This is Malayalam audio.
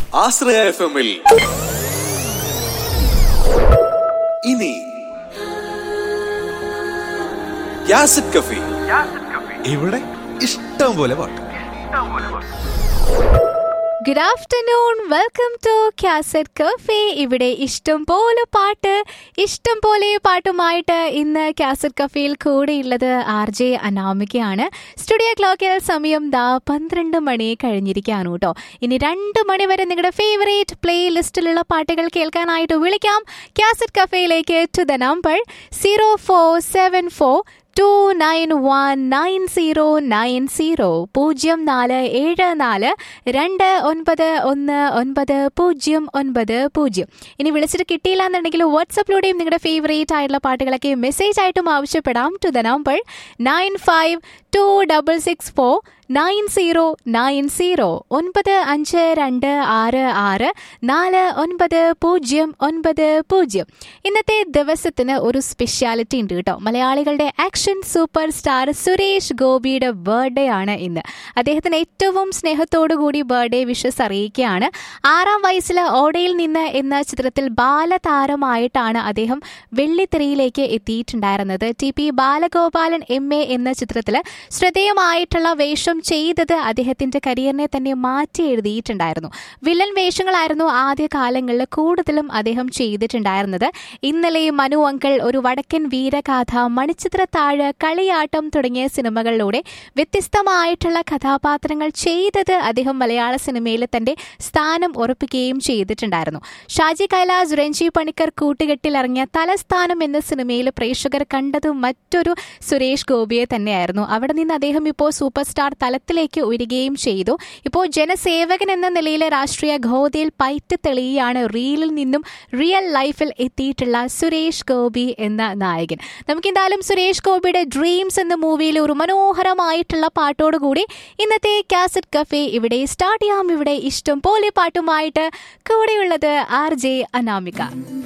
ആശ്രയ എഫ് എമ്മിൽ ഇനി യാസിഡ് കഫി ഇവിടെ ഇഷ്ടം പോലെ പാട്ട് good afternoon welcome to cassette cafe ഇവിടെ ഇഷ്ടം പോലെ പാട്ട് ഇഷ്ടം പോലെ പാട്ടുമായിട്ട് ഇന്ന് കാസറ്റ് കഫേയിൽ കൂടെയുള്ളത് ആർ ജെ അനാമികയാണ് സ്റ്റുഡിയോ ക്ലോക്കിൽ സമയം ദാ പന്ത്രണ്ട് മണി കഴിഞ്ഞിരിക്കുകയാണ് കേട്ടോ ഇനി രണ്ട് മണി വരെ നിങ്ങളുടെ ഫേവറേറ്റ് പ്ലേ ലിസ്റ്റിലുള്ള പാട്ടുകൾ കേൾക്കാനായിട്ട് വിളിക്കാം കാസറ്റ് കഫേയിലേക്ക് to the number zero four seven four two nine one nine zero nine zero പൂജ്യം നാല് ഏഴ് നാല് രണ്ട് ഒൻപത് ഒന്ന് ഒൻപത് പൂജ്യം ഒൻപത് പൂജ്യം ഇനി വിളിച്ചിട്ട് കിട്ടിയില്ല എന്നുണ്ടെങ്കിൽ വാട്സപ്പിലൂടെയും നിങ്ങളുടെ ഫേവറേറ്റ് ആയിട്ടുള്ള പാട്ടുകളൊക്കെ മെസ്സേജ് ആയിട്ടും ആവശ്യപ്പെടാം to the number nine five two double six four nine zero nine zero ഒൻപത് അഞ്ച് രണ്ട് ആറ് ആറ് നാല് ഒൻപത് പൂജ്യം ഒൻപത് പൂജ്യം ഇന്നത്തെ ദിവസത്തിന് ഒരു സ്പെഷ്യാലിറ്റി ഉണ്ട് കേട്ടോ മലയാളികളുടെ ആക്ഷൻ സൂപ്പർ സ്റ്റാർ സുരേഷ് ഗോപിയുടെ ബർത്ത്ഡേ ആണ് ഇന്ന് അദ്ദേഹത്തിന് ഏറ്റവും സ്നേഹത്തോടു കൂടി ബർത്ത്ഡേ വിഷസ് അറിയിക്കുകയാണ് ആറാം വയസ്സിൽ ഓടയിൽ നിന്ന് എന്ന ചിത്രത്തിൽ ബാലതാരമായിട്ടാണ് അദ്ദേഹം വെള്ളിത്തിരയിലേക്ക് എത്തിയിട്ടുണ്ടായിരുന്നത് T P Balagopalan M A എന്ന ചിത്രത്തിൽ ശ്രദ്ധേയമായിട്ടുള്ള വേഷം ചെയ്തത് അദ്ദേഹത്തിന്റെ കരിയറിനെ തന്നെ മാറ്റി എഴുതിയിട്ടുണ്ടായിരുന്നു വില്ലൻ വേഷങ്ങളായിരുന്നു ആദ്യ കാലങ്ങളിൽ കൂടുതലും അദ്ദേഹം ചെയ്തിട്ടുണ്ടായിരുന്നത് ഇന്നലെ മനു അങ്കിൾ ഒരു വടക്കൻ വീരഗാഥ മണിച്ചിത്ര താഴ് കളിയാട്ടം തുടങ്ങിയ സിനിമകളിലൂടെ വ്യത്യസ്തമായിട്ടുള്ള കഥാപാത്രങ്ങൾ ചെയ്തത് അദ്ദേഹം മലയാള സിനിമയിൽ തന്റെ സ്ഥാനം ഉറപ്പിക്കുകയും ചെയ്തിട്ടുണ്ടായിരുന്നു ഷാജി കൈലാസ് രഞ്ജി പണിക്കർ കൂട്ടുകെട്ടിൽ ഇറങ്ങിയ തലസ്ഥാനം എന്ന സിനിമയിൽ പ്രേക്ഷകർ കണ്ടത് മറ്റൊരു സുരേഷ് ഗോപിയെ തന്നെയായിരുന്നു അവിടെ നിന്ന് അദ്ദേഹം ഇപ്പോൾ സൂപ്പർ സ്റ്റാർ തലത്തിലേക്ക് ഉയരുകയും ചെയ്തു ഇപ്പോൾ ജനസേവകൻ എന്ന നിലയിലെ രാഷ്ട്രീയ ഘോതയിൽ പയറ്റ് തെളിയാണ് റീലിൽ നിന്നും റിയൽ ലൈഫിൽ എത്തിയിട്ടുള്ള സുരേഷ് ഗോപി എന്ന നായകൻ നമുക്ക് എന്തായാലും സുരേഷ് ഗോപിയുടെ ഡ്രീംസ് എന്ന മൂവിയിലെ ഒരു മനോഹരമായിട്ടുള്ള പാട്ടോടുകൂടി ഇന്നത്തെ കാസറ്റ് കഫേ ഇവിടെ സ്റ്റാർട്ട് ചെയ്യാം ഇവിടെ ഇഷ്ടം പോലെ പാട്ടുമായിട്ട് കൂടെയുള്ളത് ആർ ജെ അനാമിക